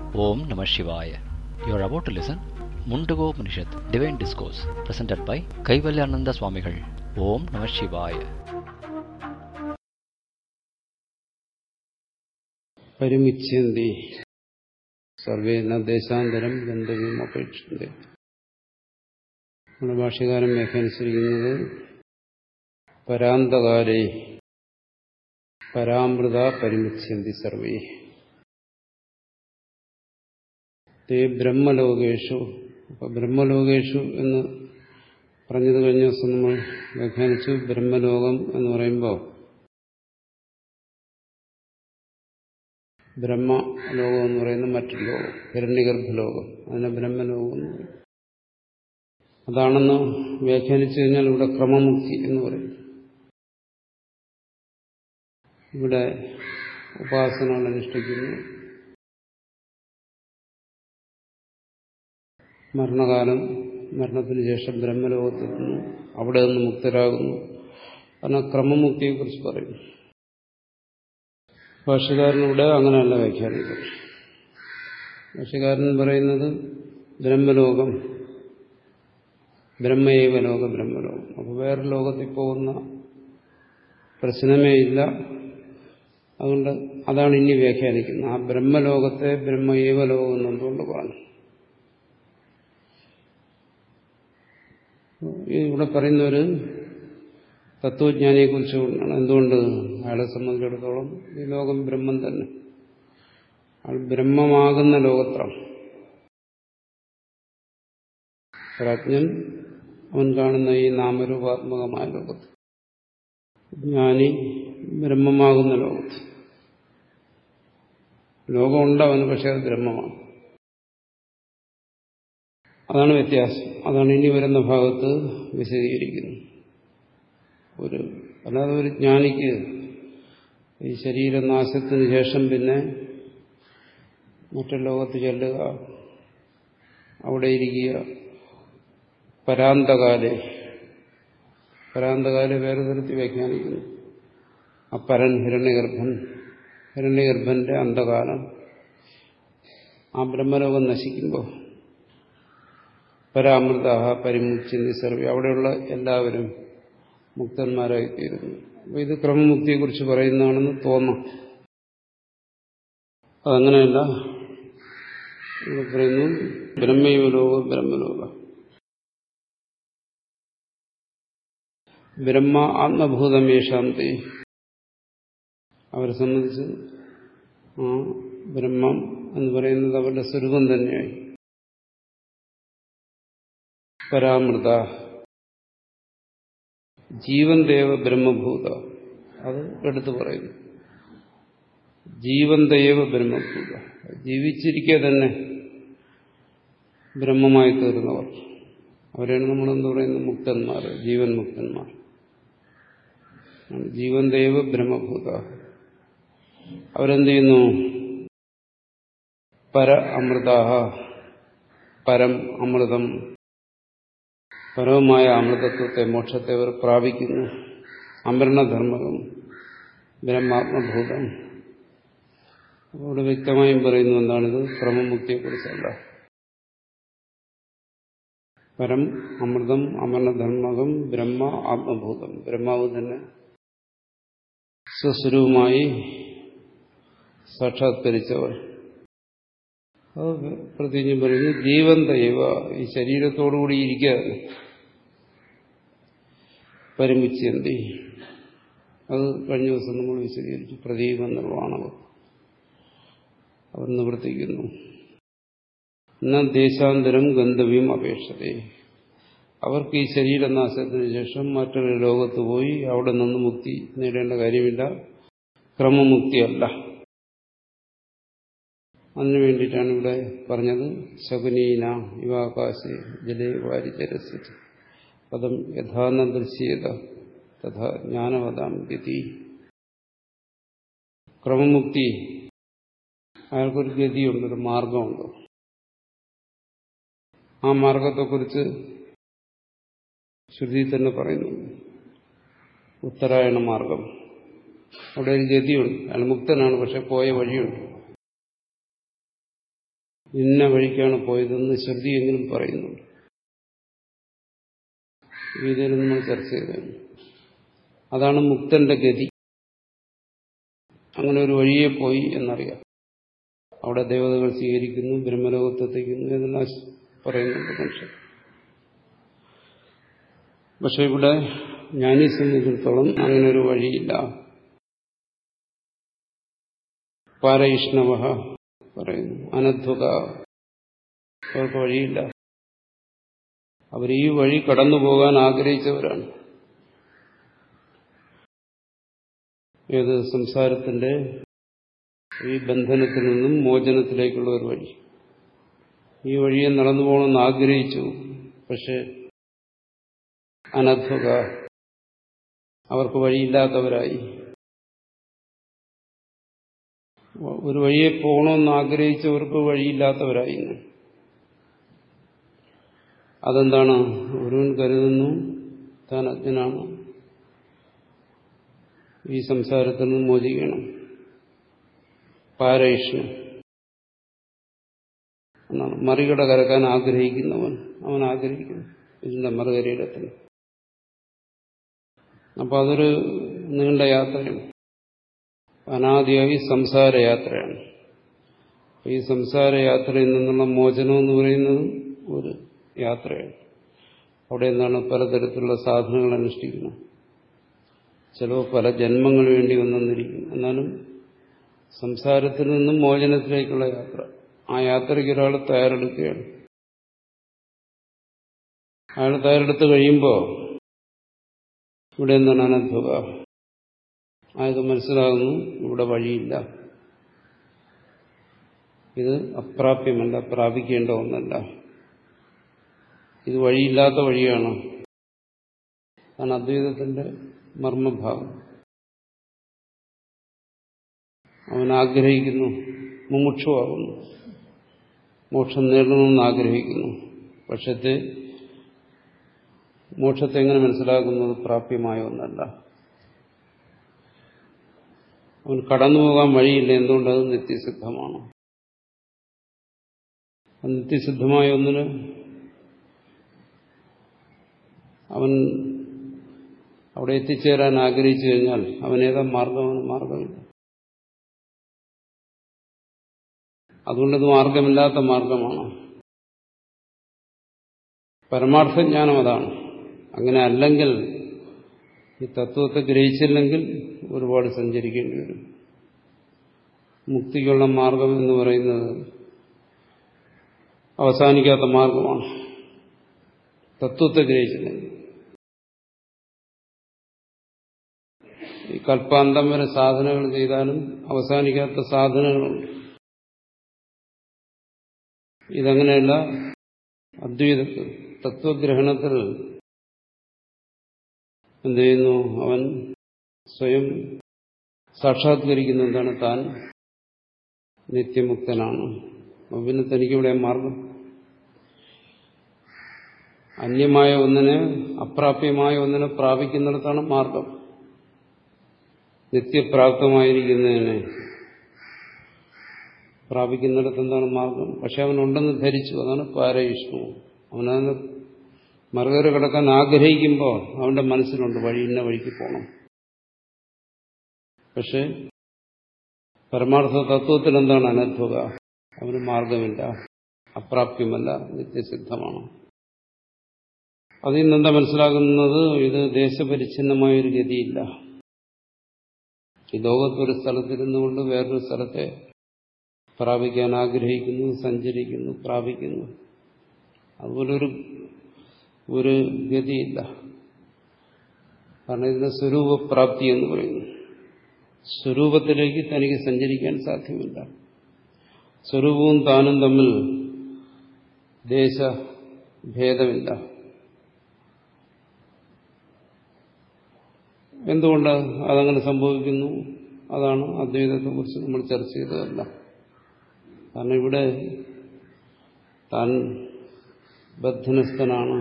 Om Namah Shivaya. You are about to listen Mundago Upanishad, Divine Discourse, presented by Kaivalyananda Swamigal. Om Namah Shivaya. പരിമിച്യന്തി സർവേ ന ദേശാന്തരം ഗന്ധവ്യം അപേക്ഷിച്ചത് നമ്മുടെ ഭാഷകാരൻ വ്യാഖ്യാനിച്ചിരിക്കുന്നത് പരാന്തകാരെ പരാമൃത പരിമിച്യന്തി survey തേ ബ്രഹ്മലോകേഷു അപ്പൊ ബ്രഹ്മലോകേഷു എന്ന് പറഞ്ഞത് കഴിഞ്ഞ ദിവസം നമ്മൾ വ്യാഖ്യാനിച്ചു ബ്രഹ്മലോകം എന്ന് പറയുമ്പോൾ ബ്രഹ്മലോകം എന്ന് പറയുന്ന മറ്റൊരു ലോകം ഹിരണ്യഗർഭലോകം അതിനെ ബ്രഹ്മലോകം എന്ന് പറയും അതാണെന്ന് വ്യാഖ്യാനിച്ചു കഴിഞ്ഞാൽ ഇവിടെ ക്രമമുക്തി എന്ന് പറയും ഇവിടെ ഉപാസനകൾ അനുഷ്ഠിക്കുന്നു മരണകാലം മരണത്തിന് ശേഷം ബ്രഹ്മലോകത്തെത്തുന്നു അവിടെ നിന്ന് മുക്തരാകുന്നു കാരണം ക്രമമുക്തിയെക്കുറിച്ച് പറയും ഭാഷകാരനിവിടെ അങ്ങനെയല്ല വ്യാഖ്യാനിക്കുന്നത് ഭാഷകാരൻ പറയുന്നത് ബ്രഹ്മലോകം ബ്രഹ്മയേവ ലോക ബ്രഹ്മലോകം അപ്പോൾ വേറെ ലോകത്തിൽ പോകുന്ന പ്രശ്നമേ ഇല്ല അതുകൊണ്ട് അതാണ് ഇനി വ്യാഖ്യാനിക്കുന്നത് ആ ബ്രഹ്മലോകത്തെ ബ്രഹ്മയേവ ലോകം എന്നുകൊണ്ട് പറഞ്ഞു ഇവിടെ പറയുന്നൊരു തത്വജ്ഞാനിയെക്കുറിച്ച് കൊണ്ടാണ് എന്തുകൊണ്ട് അയാളെ സംബന്ധിച്ചിടത്തോളം ഈ ലോകം ബ്രഹ്മം തന്നെ അയാൾ ബ്രഹ്മമാകുന്ന ലോകത്താണ് പ്രജ്ഞൻ അവൻ കാണുന്ന ഈ നാമരൂപാത്മകമായ ലോകത്ത് ജ്ഞാനി ബ്രഹ്മമാകുന്ന ലോകത്ത് ലോകമുണ്ട് അവന് പക്ഷെ അത് ബ്രഹ്മമാണ് അതാണ് വ്യത്യാസം അതാണ് ഇനി വരുന്ന ഭാഗത്ത് വിശദീകരിക്കുന്നത് ഒരു അല്ലാതെ ഒരു ജ്ഞാനിക്ക് ഈ ശരീരനാശത്തിന് ശേഷം പിന്നെ മറ്റു ലോകത്ത് ചെല്ലുക അവിടെ ഇരിക്കുക പരാന്തകാലെ പരാന്തകാലെ വേറെ തരത്തിൽ വ്യാഖ്യാനിക്കുന്നു ആ പരൻ ഹിരണ്യഗർഭൻ ഹിരണ്യഗർഭന്റെ അന്ധകാലം ആ ബ്രഹ്മലോകം നശിക്കുമ്പോൾ പരാമൃത പരിമുച്ചിന്തി സർവ്വ അവിടെയുള്ള എല്ലാവരും മുക്തന്മാരായി തീരുന്നു അപ്പൊ ഇത് ക്രമമുക്തിയെക്കുറിച്ച് പറയുന്നതാണെന്ന് തോന്നാം അതങ്ങനെയല്ല ഇവിടെ പറയുന്നു ബ്രഹ്മയോലോക ബ്രഹ്മലോക ബ്രഹ്മ ആത്മഭൂതമേഷാന്തി അവരെ സംബന്ധിച്ച് ആ ബ്രഹ്മം എന്ന് പറയുന്നത് അവരുടെ സ്വരൂപം തന്നെയായി പരാമൃത ജീവൻ ദേവ ബ്രഹ്മഭൂത അത് എടുത്തു പറയുന്നു ജീവൻ ദേവ ബ്രഹ്മഭൂത ജീവിച്ചിരിക്കെ തന്നെ ബ്രഹ്മമായി തീർന്നവർ അവരെയാണ് നമ്മളെന്ത് പറയുന്നത് മുക്തന്മാർ ജീവൻ മുക്തന്മാർ ജീവൻ ദേവ ബ്രഹ്മഭൂത അവരെന്ത് ചെയ്യുന്നു പര അമൃതാഹ പരം അമൃതം പരവുമായ അമൃതത്വത്തെ മോക്ഷത്തെ അവർ പ്രാപിക്കുന്നു അമരണധർമ്മകം ബ്രഹ്മാത്മഭൂതം അവിടെ വ്യക്തമായും പറയുന്നു എന്താണിത് ക്രമമുക്തിയെക്കുറിച്ചല്ല പരം അമൃതം അമരണധർമ്മകം ബ്രഹ്മ ആത്മഭൂതം ബ്രഹ്മാവ് തന്നെ സ്വസ്വരൂപമായി സാക്ഷാത്കരിച്ചവർ അത് പ്രതിജ്ഞ പറയുന്നു ജീവൻ ദൈവ ഈ ശരീരത്തോടുകൂടി ഇരിക്കാതെ പരിമിച്ചെന്തി അത് കഴിഞ്ഞ ദിവസം നമ്മൾ വിശദീകരിച്ചു പ്രദീപ നിർവ്വാണവ് അവർ നിവർത്തിക്കുന്നു എന്നാൽ ദേശാന്തരം ഗന്ധവ്യം അപേക്ഷതേ അവർക്ക് ഈ ശരീരനാശത്തിന് ശേഷം മറ്റൊരു ലോകത്ത് പോയി അവിടെ നിന്ന് മുക്തി നേടേണ്ട കാര്യമില്ല ക്രമമുക്തിയല്ല അതിനു വേണ്ടിയിട്ടാണ് ഇവിടെ പറഞ്ഞത് ശകുനീന ഇവാകാശെ ജലേ വാരിചരസ് പദം യഥാന ദൃശ്യേത തഥാ ജ്ഞാനവതാം ഗതി ക്രമമുക്തി അയാൾക്കൊരു ഗതിയുണ്ട് ഒരു മാർഗമുണ്ട് ആ മാർഗത്തെക്കുറിച്ച് ശ്രുതി തന്നെ പറയുന്നു ഉത്തരായണ മാർഗം അവിടെ ഒരു ഗതിയുണ്ട് അയാൾ മുക്തനാണ് പക്ഷെ പോയ വഴിയുണ്ട് ഇന്ന വഴിക്കാണ് പോയതെന്ന് ശ്രുതിയെങ്കിലും പറയുന്നുണ്ട് ഗീതയിൽ നമ്മൾ ചർച്ച ചെയ്തതാണ് അതാണ് മുക്തന്റെ ഗതി അങ്ങനെ ഒരു വഴിയെ പോയി എന്നറിയാം അവിടെ ദേവതകൾ സ്വീകരിക്കുന്നു ബ്രഹ്മലോകത്തെത്തിക്കുന്നു എന്നെല്ലാം പറയുന്നുണ്ട് മനുഷ്യൻ പക്ഷെ ഇവിടെ ജ്ഞാനി സംബന്ധിച്ചിടത്തോളം അങ്ങനെ ഒരു വഴിയില്ല പാരയിഷ്ണവ പറയുന്നു അനധ്വക അവർക്ക് വഴിയില്ല അവർ ഈ വഴി കടന്നു പോകാൻ ആഗ്രഹിച്ചവരാണ് ഏത് സംസാരത്തിന്റെ ഈ ബന്ധനത്തിൽ നിന്നും മോചനത്തിലേക്കുള്ള ഒരു വഴി ഈ വഴിയെ നടന്നു പോകണമെന്ന് ആഗ്രഹിച്ചു പക്ഷെ അനധ്വക അവർക്ക് വഴിയില്ലാത്തവരായി ഒരു വഴിയെ പോകണമെന്ന് ആഗ്രഹിച്ചവർക്ക് വഴിയില്ലാത്തവരായി അതെന്താണ് ഒരുവൻ കരുതുന്നു താൻ അജ്ഞനാണ് ഈ സംസാരത്തിൽ നിന്ന് മോചിക്കണം പാരൈഷ്ണം എന്നാണ് മറികട കരക്കാൻ ആഗ്രഹിക്കുന്നവൻ അവൻ ആഗ്രഹിക്കുന്നു ഇതിന്റെ മറുകരയിലെത്തണം അപ്പൊ അതൊരു നീണ്ട യാത്രയാണ് അനാദിയായി സംസാരയാത്രയാണ് ഈ സംസാരയാത്രയിൽ നിന്നുള്ള മോചനം എന്ന് പറയുന്നത് ഒരു യാത്രയാണ് അവിടെ എന്താണ് പലതരത്തിലുള്ള സാധനങ്ങൾ അനുഷ്ഠിക്കണം ചിലവ് പല ജന്മങ്ങൾ വേണ്ടി വന്നിരിക്കും എന്നാലും സംസാരത്തിൽ നിന്നും മോചനത്തിലേക്കുള്ള യാത്ര ആ യാത്രയ്ക്ക് ഒരാൾ തയ്യാറെടുക്കുകയാണ് അയാൾ തയ്യാറെടുത്ത് കഴിയുമ്പോൾ ഇവിടെ എന്താണ് അനധ്വക അയാൾക്ക് മനസ്സിലാകുന്നു ഇവിടെ വഴിയില്ല ഇത് അപ്രാപ്യമല്ല പ്രാപിക്കേണ്ട ഒന്നല്ല ഇത് വഴിയില്ലാത്ത വഴിയാണ് അതാണ് അദ്വൈതത്തിന്റെ മർമ്മഭാഗം അവൻ ആഗ്രഹിക്കുന്നു മുമുക്ഷുവാകുന്നു മോക്ഷം നേടണമെന്ന് ആഗ്രഹിക്കുന്നു പക്ഷത്തെ മോക്ഷത്തെ എങ്ങനെ മനസ്സിലാക്കുന്നത് പ്രാപ്യമായ ഒന്നല്ല അവൻ കടന്നുപോകാൻ വഴിയില്ല എന്തുകൊണ്ടത് നിത്യസിദ്ധമാണ് നിത്യസിദ്ധമായ ഒന്നിന് അവൻ അവിടെ എത്തിച്ചേരാൻ ആഗ്രഹിച്ചു കഴിഞ്ഞാൽ അവനേതാ മാർഗമാണ് മാർഗമില്ല അതുകൊണ്ടത് മാർഗമില്ലാത്ത മാർഗമാണ് പരമാർത്ഥജ്ഞാനം അതാണ് അങ്ങനെ അല്ലെങ്കിൽ ഈ തത്വത്തെ ഗ്രഹിച്ചില്ലെങ്കിൽ ഒരുപാട് സഞ്ചരിക്കേണ്ടി വരും മുക്തിക്കുള്ള മാർഗം എന്ന് പറയുന്നത് അവസാനിക്കാത്ത മാർഗമാണ് തത്വത്തെ ഗ്രഹിച്ചില്ലെങ്കിൽ ഈ കൽപ്പാന്തം വരെ സാധനകൾ ചെയ്താലും അവസാനിക്കാത്ത സാധനങ്ങളുണ്ട് ഇതങ്ങനെയല്ല അദ്വൈതത്തിൽ തത്വഗ്രഹണത്തിൽ എന്ത് ചെയ്യുന്നു അവൻ സ്വയം സാക്ഷാത്കരിക്കുന്ന എന്താണ് താൻ നിത്യമുക്തനാണ് അപ്പം പിന്നെ തനിക്കിവിടെ മാർഗം അന്യമായ ഒന്നിനെ അപ്രാപ്യമായ ഒന്നിനെ പ്രാപിക്കുന്നിടത്താണ് മാർഗം നിത്യപ്രാപ്തമായിരിക്കുന്നതിനെ പ്രാപിക്കുന്നിടത്ത് എന്താണ് മാർഗം പക്ഷെ അവനുണ്ടെന്ന് ധരിച്ചു അതാണ് പാരയിഷ്ണു അവനതിന് മറുകര കിടക്കാൻ ആഗ്രഹിക്കുമ്പോൾ അവന്റെ മനസ്സിലുണ്ട് വഴി ഇന്ന വഴിക്ക് പോകണം പക്ഷെ പരമാർത്ഥ തത്വത്തിൽ എന്താണ് അനധ്വക അവന് മാർഗമില്ല അപ്രാപ്യമല്ല നിത്യസിദ്ധമാണ് അതിൽ നിന്നെന്താ മനസ്സിലാകുന്നത് ഇത് ദേശപരിച്ഛിന്നമായൊരു ഗതിയില്ല ഈ ലോകത്തൊരു സ്ഥലത്തിരുന്നുകൊണ്ട് വേറൊരു സ്ഥലത്തെ പ്രാപിക്കാൻ ആഗ്രഹിക്കുന്നു സഞ്ചരിക്കുന്നു പ്രാപിക്കുന്നു അതുപോലൊരു ഒരു ഗതിയില്ല കാരണം ഇതിന് സ്വരൂപപ്രാപ്തി എന്ന് പറയുന്നു സ്വരൂപത്തിലേക്ക് തനിക്ക് സഞ്ചരിക്കാൻ സാധ്യമല്ല സ്വരൂപവും താനും തമ്മിൽ ദേശഭേദമില്ല എന്തുകൊണ്ട് അതങ്ങനെ സംഭവിക്കുന്നു അതാണ് അദ്വൈതത്തെക്കുറിച്ച് നമ്മൾ ചർച്ച ചെയ്തതല്ല കാരണം ഇവിടെ താൻ ബദ്ധനസ്ഥനാണ്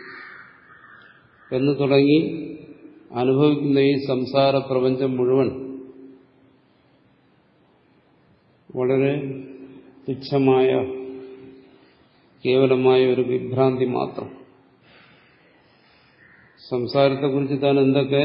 എന്ന് തുടങ്ങി അനുഭവിക്കുന്ന ഈ സംസാര പ്രപഞ്ചം മുഴുവൻ വളരെ തുച്ഛമായ കേവലമായ ഒരു വിഭ്രാന്തി മാത്രം സംസാരത്തെക്കുറിച്ച് താൻ എന്തൊക്കെ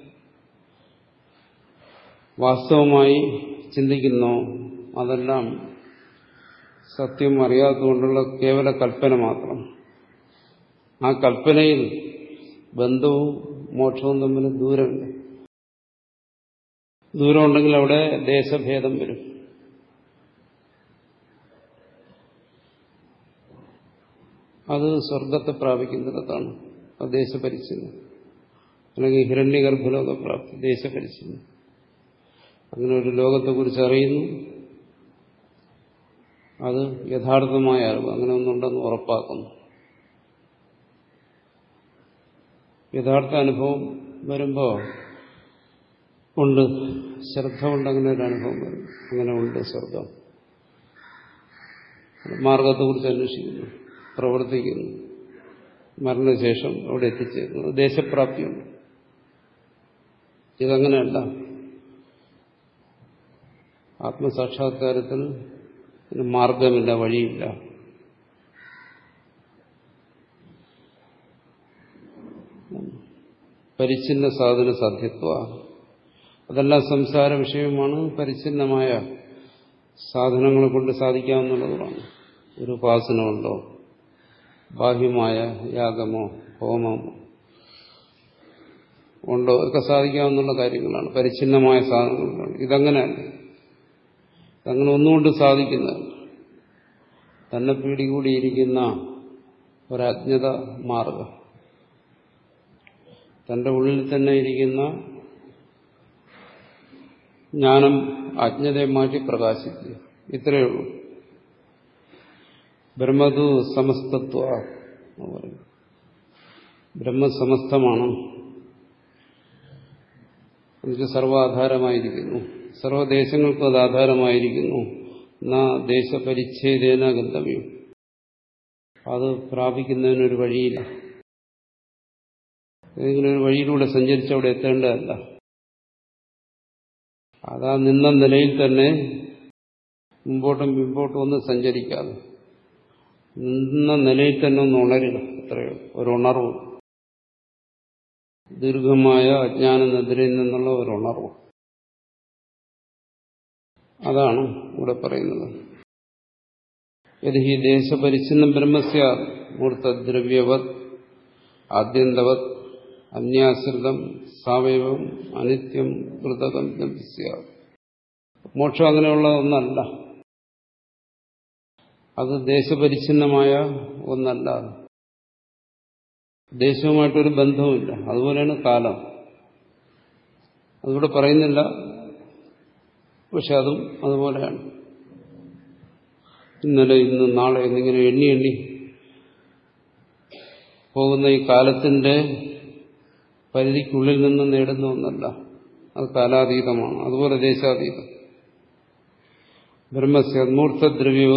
വാസ്തവമായി ചിന്തിക്കുന്നോ അതെല്ലാം സത്യം അറിയാത്തതുകൊണ്ടുള്ള കേവല കൽപ്പന മാത്രം ആ കൽപ്പനയിൽ ബന്ധവും മോക്ഷവും തമ്മിൽ ദൂരമുണ്ട് ദൂരമുണ്ടെങ്കിൽ അവിടെ ദേശഭേദം വരും അത് സ്വർഗത്തെ പ്രാപിക്കുന്നിടത്താണ് അത് ദേശപരിച്ഛിന്നം അല്ലെങ്കിൽ ഹിരണ്യഗർഭലോക പ്രാപ്തി ദേശപരിച്ഛിന്നം അങ്ങനെ ഒരു ലോകത്തെക്കുറിച്ച് അറിയുന്നു അത് യഥാർത്ഥമായ അറിവ് അങ്ങനെ ഒന്നുണ്ടെന്ന് ഉറപ്പാക്കുന്നു യഥാർത്ഥ അനുഭവം വരുമ്പോൾ ഉണ്ട് ശ്രദ്ധ കൊണ്ട് അങ്ങനെ ഒരു അനുഭവം വരും അങ്ങനെ ഉണ്ട് സ്വർഗം മാർഗത്തെക്കുറിച്ച് അന്വേഷിക്കുന്നു പ്രവർത്തിക്കുന്നു മരണശേഷം അവിടെ എത്തിച്ചേരുന്നു ദേശപ്രാപ്തിയുണ്ട് ഇതങ്ങനെയല്ല ആത്മസാക്ഷാത്കാരത്തിൽ മാർഗമില്ല വഴിയില്ല പരിച്ഛിന്ന സാധന സാധ്യത്വ അതെല്ലാം സംസാര വിഷയമാണ് പരിച്ഛിന്നമായ സാധനങ്ങളെ കൊണ്ട് സാധിക്കാവുന്നതുമാണ് ഒരു ഉപാസന ഉണ്ടോ ബാഹ്യമായ യാഗമോ ഹോമമോ ഉണ്ടോ ഒക്കെ സാധിക്കാവുന്ന കാര്യങ്ങളാണ് പരിച്ഛിന്നമായ സാധനങ്ങളാണ് ഇതങ്ങനെയല്ല അങ്ങനെ ഒന്നുകൊണ്ട് സാധിക്കുന്നത് തന്നെ പീടികൂടിയിരിക്കുന്ന ഒരജ്ഞത മാർഗം തന്റെ ഉള്ളിൽ തന്നെ ഇരിക്കുന്ന ജ്ഞാനം അജ്ഞതയെ മാറ്റി പ്രകാശിക്കുക ഇത്രയേ ഉള്ളൂ ബ്രഹ്മതു സമസ്തത്വ എന്ന് പറയും ബ്രഹ്മസമസ്തമാണ് എനിക്ക് സർവാധാരമായിരിക്കുന്നു സർവദേശങ്ങൾക്കും അത് ആധാരമായിരിക്കുന്നു എന്നാ ദേശപരിച്ഛേദേന ഗന്തവ്യം അത് പ്രാപിക്കുന്നതിനൊരു വഴിയില്ല ഏതെങ്കിലും ഒരു വഴിയിലൂടെ സഞ്ചരിച്ച് അവിടെ എത്തേണ്ടതല്ല അതാ നിന്ന നിലയിൽ തന്നെ മുമ്പോട്ടും പിമ്പോട്ടും ഒന്നും സഞ്ചരിക്കാതെ നിന്ന നിലയിൽ തന്നെ ഒന്ന് ഉണരുക അത്രയോ ഒരു ഉണർവ് ദീർഘമായ അജ്ഞാന നിദ്രയിൽ നിന്നുള്ള ഒരു ഉണർവ് അതാണ് ഇവിടെ പറയുന്നത് യതി ഹി ദേശപരിച്ഛിന്നം ബ്രഹ്മസ്യ മൂർത്തദ്രവ്യവത് ആദ്യന്തവത് അന്യാശ്രിതം സാവയവം അനിത്യം കൃതകം ലഭ്യ മോക്ഷം അങ്ങനെയുള്ള ഒന്നല്ല അത് ദേശപരിച്ഛിന്നമായ ഒന്നല്ല ദേശവുമായിട്ടൊരു ബന്ധവുമില്ല അതുപോലെയാണ് കാലം അതിവിടെ പറയുന്നില്ല പക്ഷെ അതും അതുപോലെയാണ് ഇന്നലെ ഇന്ന് നാളെ എന്നിങ്ങനെ എണ്ണി എണ്ണി പോകുന്ന ഈ കാലത്തിന്റെ പരിധിക്കുള്ളിൽ നിന്ന് നേടുന്ന ഒന്നല്ല അത് കാലാതീതമാണ് അതുപോലെ ദേശാതീതം ബ്രഹ്മസ്യ മൂർത്തദ്രവ്യവ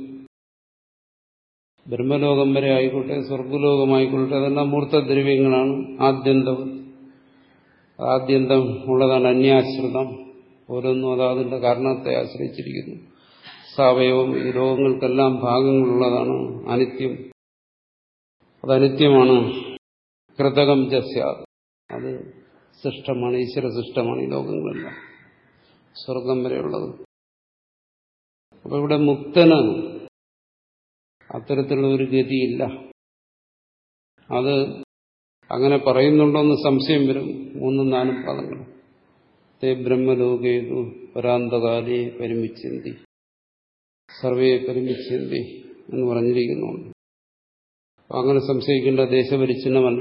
ബ്രഹ്മലോകം വരെ ആയിക്കോട്ടെ സ്വർഗലോകമായിക്കോട്ടെ അതെല്ലാം മൂർത്തദ്രവ്യങ്ങളാണ് ആദ്യന്തം ആദ്യന്തം ഉള്ളതാണ് അന്യാശ്രിതം ഓരോന്നും അതാതിന്റെ കാരണത്തെ ആശ്രയിച്ചിരിക്കുന്നു സാവയവം ഈ ലോകങ്ങൾക്കെല്ലാം ഭാഗങ്ങളുള്ളതാണ് അനിത്യം അത് അനിത്യമാണ് കൃതകം ജസ്യാത് അത് സൃഷ്ടമാണ് ഈശ്വര സൃഷ്ടമാണ് ഈ ലോകങ്ങളെല്ലാം സ്വർഗം വരെയുള്ളത് അപ്പൊ ഇവിടെ മുക്തന് അത്തരത്തിലുള്ള ഒരു ഗതിയില്ല അത് അങ്ങനെ പറയുന്നുണ്ടോന്ന് സംശയം വരും മൂന്നും നാലും പദങ്ങൾ തേ ബ്രഹ്മലോകേതു പരാന്തകാലേ പരിമിച്ചന്തി സർവേ പരിമിച്ചന്തി എന്ന് പറഞ്ഞിരിക്കുന്നുണ്ട് അങ്ങനെ സംശയിക്കേണ്ട ദേശപരിച്ഛിന്നമല്ല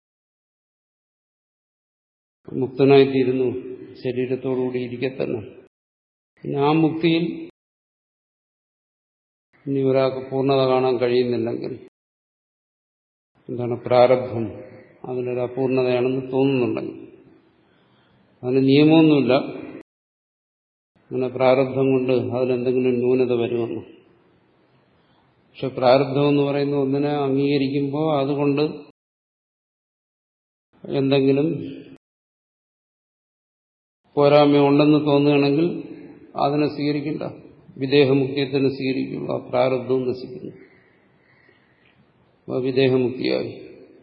മുക്തനായിത്തീരുന്നു ശരീരത്തോടുകൂടി ഇരിക്കെ തന്നെ പിന്നെ ആ മുക്തിയിൽ ഇനി ഒരാൾക്ക് പൂർണ്ണത കാണാൻ കഴിയുന്നില്ലെങ്കിൽ എന്താണ് പ്രാരബ്ധം അതിനൊരു അപൂർണതയാണെന്ന് തോന്നുന്നുണ്ടെങ്കിൽ അതിന് നിയമമൊന്നുമില്ല അങ്ങനെ പ്രാരബ്ധം കൊണ്ട് അതിലെന്തെങ്കിലും ന്യൂനത വരുമെന്ന് പക്ഷെ പ്രാരബ്ധം എന്ന് പറയുന്ന ഒന്നിനെ അംഗീകരിക്കുമ്പോൾ അതുകൊണ്ട് എന്തെങ്കിലും പോരായ്മ ഉണ്ടെന്ന് തോന്നുകയാണെങ്കിൽ അതിനെ സ്വീകരിക്കണ്ട വിദേഹമുക്തിയെ തന്നെ സ്വീകരിക്കുക പ്രാരബ്ധവും നശിക്കുന്നു അപ്പോൾ വിദേഹമുക്തിയായി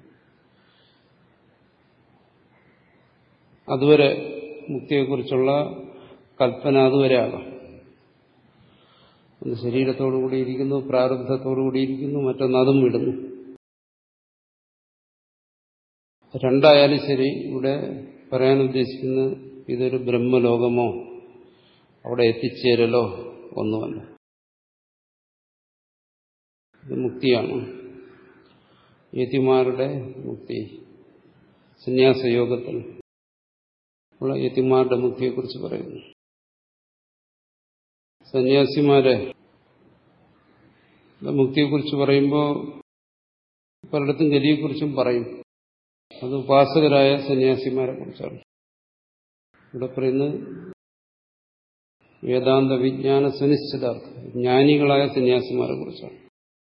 അതുവരെ മുക്തിയെക്കുറിച്ചുള്ള കൽപ്പന അതുവരെ ആകാം ഒന്ന് ശരീരത്തോടു കൂടിയിരിക്കുന്നു പ്രാരബ്ധത്തോടു കൂടിയിരിക്കുന്നു മറ്റൊന്ന് അതും വിടുന്നു രണ്ടായാലും ശരി ഇവിടെ പറയാൻ ഉദ്ദേശിക്കുന്നത് ഇതൊരു ബ്രഹ്മലോകമോ അവിടെ എത്തിച്ചേരലോ ഒന്നുമല്ല ഇത് മുക്തിയാണ് യതിമാരുടെ മുക്തി സന്യാസയോഗത്തിൽ ഉള്ള യതിമാരുടെ മുക്തിയെക്കുറിച്ച് പറയുന്നു സന്യാസിമാരെ മുക്തിയെക്കുറിച്ച് പറയുമ്പോൾ പലയിടത്തും ഗതിയെക്കുറിച്ചും പറയും അത് ഉപാസകരായ സന്യാസിമാരെ കുറിച്ചാണ് ഇവിടെ പറയുന്നത് വേദാന്ത വിജ്ഞാന സുനിശ്ചിതാർത്ഥം ജ്ഞാനികളായ സന്യാസിമാരെ കുറിച്ചാണ്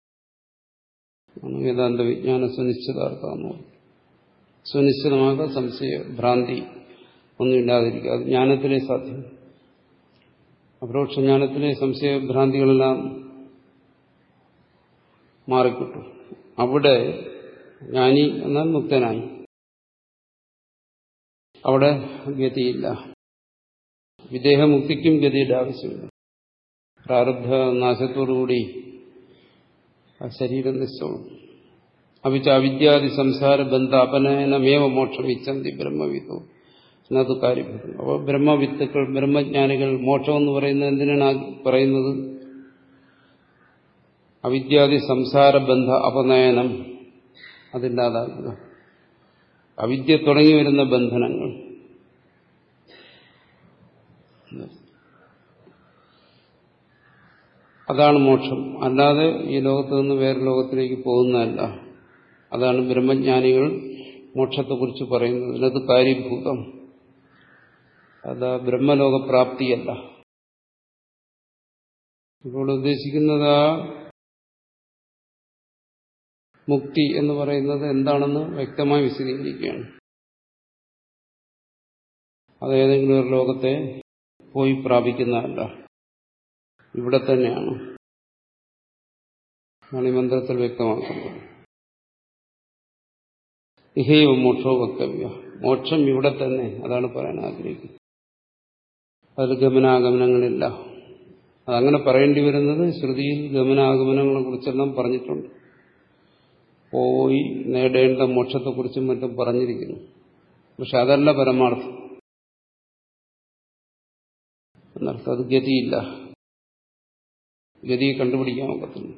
വേദാന്ത വിജ്ഞാന സുനിശ്ചിതാർത്ഥം എന്ന് പറയും സുനിശ്ചിതമാക സംശയ ഭ്രാന്തി ഒന്നുമില്ലാതിരിക്കുക അത് ജ്ഞാനത്തിലെ സാധ്യം അപരോക്ഷ ജ്ഞാനത്തിലെ സംശയഭ്രാന്തികളെല്ലാം മാറിക്കിട്ടും അവിടെ ജ്ഞാനി എന്നാൽ മുക്തനായി അവിടെ ഗതിയില്ല വിദേഹമുക്തിക്കും ഗതിയുടെ ആവശ്യമില്ല പ്രാരബ്ധ നാശത്തോടുകൂടി ആ ശരീരം നിശ്ചവും അവിച്ച അവിദ്യാദി സംസാര ബന്ധ അപനയനമേവ മോക്ഷം ഇച്ഛന്തി ബ്രഹ്മവിധു എന്നത് കാര്യപ്പെടുന്നു അപ്പോൾ ബ്രഹ്മവിത്തുക്കൾ ബ്രഹ്മജ്ഞാനികൾ മോക്ഷം എന്ന് പറയുന്നത് എന്തിനാണ് പറയുന്നത് അവിദ്യാദി സംസാര ബന്ധ അപനയനം അതില്ലാതാക്കുക അവിദ്യ തുടങ്ങി വരുന്ന ബന്ധനങ്ങൾ അതാണ് മോക്ഷം അല്ലാതെ ഈ ലോകത്ത് നിന്ന് വേറെ ലോകത്തിലേക്ക് പോകുന്നതല്ല അതാണ് ബ്രഹ്മജ്ഞാനികൾ മോക്ഷത്തെക്കുറിച്ച് പറയുന്നത് ഇതിനകത്ത് കാര്യഭൂതം അത് ബ്രഹ്മലോകപ്രാപ്തിയല്ല ഇപ്പോൾ ഉദ്ദേശിക്കുന്നത് ആ മുക്തി എന്ന് പറയുന്നത് എന്താണെന്ന് വ്യക്തമായി വിശദീകരിക്കുകയാണ് അത് ഏതെങ്കിലും ഒരു ലോകത്തെ പോയി പ്രാപിക്കുന്നതല്ല ഇവിടെ തന്നെയാണ് മണിമന്ത്രത്തിൽ വ്യക്തമാക്കുന്നത് ഇഹൈവ മോക്ഷോ വക്തവ്യ മോക്ഷം ഇവിടെ തന്നെ അതാണ് പറയാൻ ആഗ്രഹിക്കുന്നത് അതിൽ ഗമനാഗമനങ്ങളില്ല അതങ്ങനെ പറയേണ്ടി വരുന്നത് ശ്രുതിയിൽ ഗമനാഗമനങ്ങളെ കുറിച്ചെല്ലാം പറഞ്ഞിട്ടുണ്ട് പോയി നേടേണ്ട മോക്ഷത്തെക്കുറിച്ചും മറ്റും പറഞ്ഞിരിക്കുന്നു പക്ഷെ അതല്ല പരമാർത്ഥം എന്നർത്ഥം അത് ഗതിയില്ല ഗതി കണ്ടുപിടിക്കാൻ ഒക്കത്തില്ല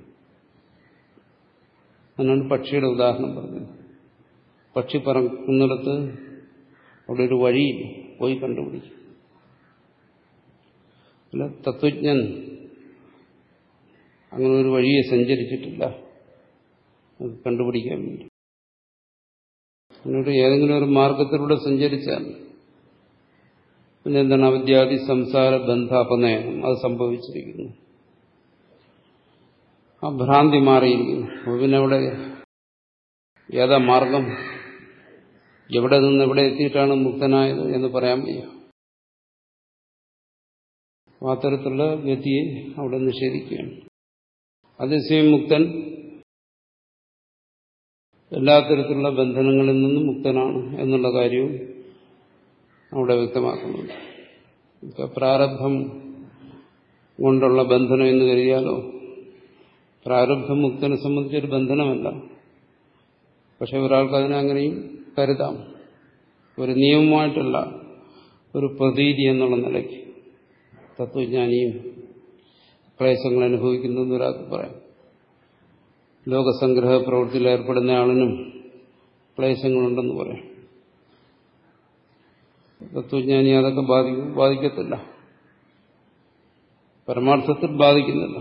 അതിനാണ് പക്ഷിയുടെ ഉദാഹരണം പറഞ്ഞത് പക്ഷി പറക്കുന്നിടത്ത് അവിടെ ഒരു വഴി പോയി കണ്ടുപിടിക്കും അല്ല തത്വജ്ഞൻ അങ്ങനെ ഒരു വഴിയെ സഞ്ചരിച്ചിട്ടില്ല അത് കണ്ടുപിടിക്കാൻ വേണ്ടി അതിനോട് ഏതെങ്കിലും ഒരു മാർഗത്തിലൂടെ സഞ്ചരിച്ചാൽ പിന്നെ എന്താണ് അവിദ്യാദി സംസാര ബന്ധാപനയനം അത് സംഭവിച്ചിരിക്കുന്നു ആ ഭ്രാന്തി മാറിയിരിക്കുന്നു അപ്പോൾ പിന്നെ അവിടെ ഏതാ മാർഗം എവിടെ നിന്ന് എവിടെ എത്തിയിട്ടാണ് മുക്തനായത് എന്ന് പറയാൻ വയ്യ അത്തരത്തിലുള്ള ഗതിയെ അവിടെ നിഷേധിക്കുകയാണ് അതേസമയം മുക്തൻ എല്ലാ തരത്തിലുള്ള ബന്ധനങ്ങളിൽ നിന്നും മുക്തനാണ് എന്നുള്ള കാര്യവും അവിടെ വ്യക്തമാക്കുന്നുണ്ട് ഇപ്പൊ പ്രാരബ്ധം കൊണ്ടുള്ള ബന്ധനം എന്ന് കരുതിയാലോ പ്രാരബ്ധം മുക്തനെ സംബന്ധിച്ചൊരു ബന്ധനമല്ല പക്ഷെ ഒരാൾക്ക് അതിനെ അങ്ങനെയും കരുതാം ഒരു നിയമമായിട്ടല്ല ഒരു പ്രതീതി എന്നുള്ള നിലയ്ക്ക് തത്വജ്ഞാനിയും ക്ലേശങ്ങൾ അനുഭവിക്കുന്നു ഒരാൾക്ക് പറയാം ലോകസംഗ്രഹ പ്രവൃത്തിയിൽ ഏർപ്പെടുന്ന ആളിനും ക്ലേശങ്ങളുണ്ടെന്ന് പറയാം തത്വജ്ഞാനി അതൊക്കെ ബാധിക്കും ബാധിക്കത്തില്ല പരമാർത്ഥത്തിൽ ബാധിക്കുന്നില്ല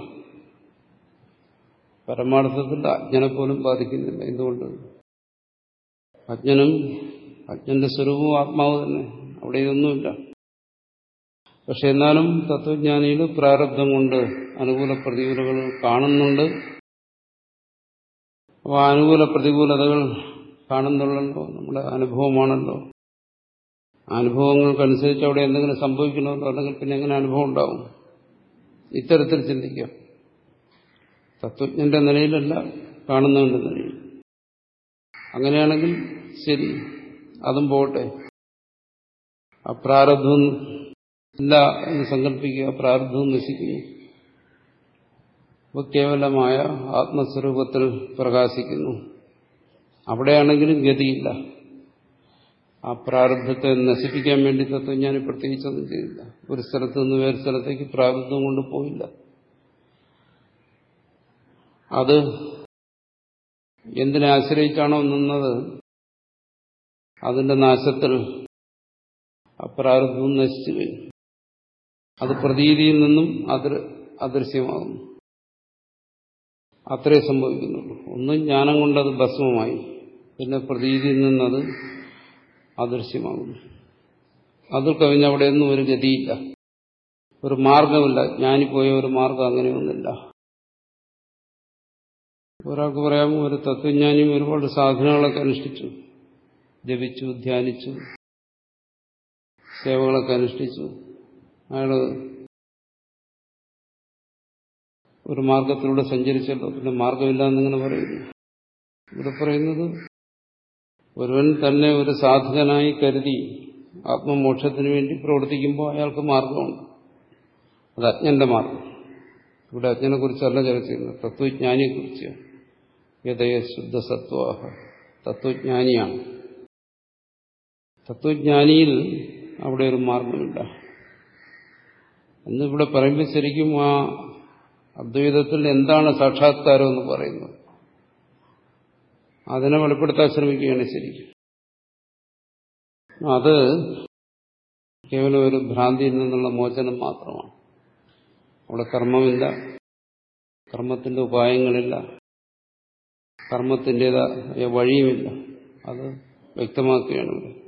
പരമാർത്ഥത്തിൽ അജ്ഞനെ പോലും ബാധിക്കുന്നില്ല എന്തുകൊണ്ട് അജ്ഞനും അജ്ഞന്റെ സ്വരൂപവും ആത്മാവ് തന്നെ അവിടെ ഇതൊന്നുമില്ല പക്ഷെ എന്നാലും തത്വജ്ഞാനിയിൽ പ്രാരബ്ധം കൊണ്ട് അനുകൂല പ്രതികൂലകൾ കാണുന്നുണ്ട് അപ്പോൾ അനുകൂല പ്രതികൂലതകൾ കാണുന്നുള്ളല്ലോ നമ്മുടെ അനുഭവമാണല്ലോ അനുഭവങ്ങൾക്കനുസരിച്ച് അവിടെ എന്തെങ്കിലും സംഭവിക്കണമല്ലോ അല്ലെങ്കിൽ പിന്നെ എങ്ങനെ അനുഭവം ഉണ്ടാവും ഇത്തരത്തിൽ ചിന്തിക്കാം തത്വജ്ഞന്റെ നിലയിലല്ല കാണുന്നവന്റെ നിലയിൽ അങ്ങനെയാണെങ്കിൽ ശരി അതും പോട്ടെ ആ പ്രാരബ്ധം ഇല്ല എന്ന് സങ്കല്പിക്കുക പ്രാരബ്ധവും നശിക്കുന്നു അപ്പോൾ കേവലമായ ആത്മസ്വരൂപത്തിൽ പ്രകാശിക്കുന്നു അവിടെയാണെങ്കിലും ഗതിയില്ല ആ പ്രാരബ്ധത്തെ നശിപ്പിക്കാൻ വേണ്ടി തത്വജ്ഞാനി പ്രത്യേകിച്ചൊന്നും ചെയ്തില്ല ഒരു സ്ഥലത്ത് നിന്ന് വേറെ സ്ഥലത്തേക്ക് പ്രാരബ്ധം കൊണ്ട് പോയില്ല അത് എന്തിനെ ആശ്രയിച്ചാണോ നിന്നത് അതിന്റെ നാശത്തിൽ ആ പ്രാരബ്ധവും നശിച്ചു കഴിഞ്ഞു അത് പ്രതീതിയിൽ നിന്നും അതിർ അദൃശ്യമാകുന്നു അത്രേ സംഭവിക്കുന്നുള്ളൂ ഒന്നും ജ്ഞാനം കൊണ്ടത് ഭസ്മമായി പിന്നെ പ്രതീതിയിൽ നിന്നത് അദൃശ്യമാകുന്നു അതിൽ കവിഞ്ഞ് അവിടെയൊന്നും ഒരു ഗതിയില്ല ഒരു മാർഗമില്ല ജ്ഞാനിപ്പോയ ഒരു മാർഗം അങ്ങനെയൊന്നുമില്ല ഒരാൾക്ക് പറയാമോ ഒരു തത്വജ്ഞാനിയും ഒരുപാട് സാധനങ്ങളൊക്കെ അനുഷ്ഠിച്ചു ജപിച്ചു ധ്യാനിച്ചു സേവകളൊക്കെ അനുഷ്ഠിച്ചു അയാള് ഒരു മാർഗത്തിലൂടെ സഞ്ചരിച്ചല്ലോ പിന്നെ മാർഗമില്ല എന്നിങ്ങനെ പറയുന്നു ഇവിടെ പറയുന്നത് ഒരുവൻ തന്നെ ഒരു സാധകനായി കരുതി ആത്മമോക്ഷത്തിന് വേണ്ടി പ്രവർത്തിക്കുമ്പോൾ അയാൾക്ക് മാർഗമുണ്ട് അത് അജ്ഞന്റെ മാർഗം ഇവിടെ അജ്ഞനെ കുറിച്ചല്ല ചർച്ച ചെയ്യുന്നത് തത്വജ്ഞാനിയെക്കുറിച്ച് യഥയ ശുദ്ധ സത്വാഹ തത്വജ്ഞാനിയാണ് തത്വജ്ഞാനിയിൽ അവിടെ ഒരു മാർഗമില്ല എന്നിവിടെ പറയുമ്പോൾ ശരിക്കും ആ അദ്വൈതത്തിൽ എന്താണ് സാക്ഷാത്കാരം എന്ന് പറയുന്നത് അതിനെ വെളിപ്പെടുത്താൻ ശ്രമിക്കുകയാണ് ശരിക്കും അത് കേവലം ഒരു ഭ്രാന്തിയിൽ നിന്നുള്ള മോചനം മാത്രമാണ് അവിടെ കർമ്മമില്ല കർമ്മത്തിന്റെ ഉപായങ്ങളില്ല കർമ്മത്തിൻ്റെതായ വഴിയുമില്ല അത് വ്യക്തമാക്കുകയാണ് ഇവിടെ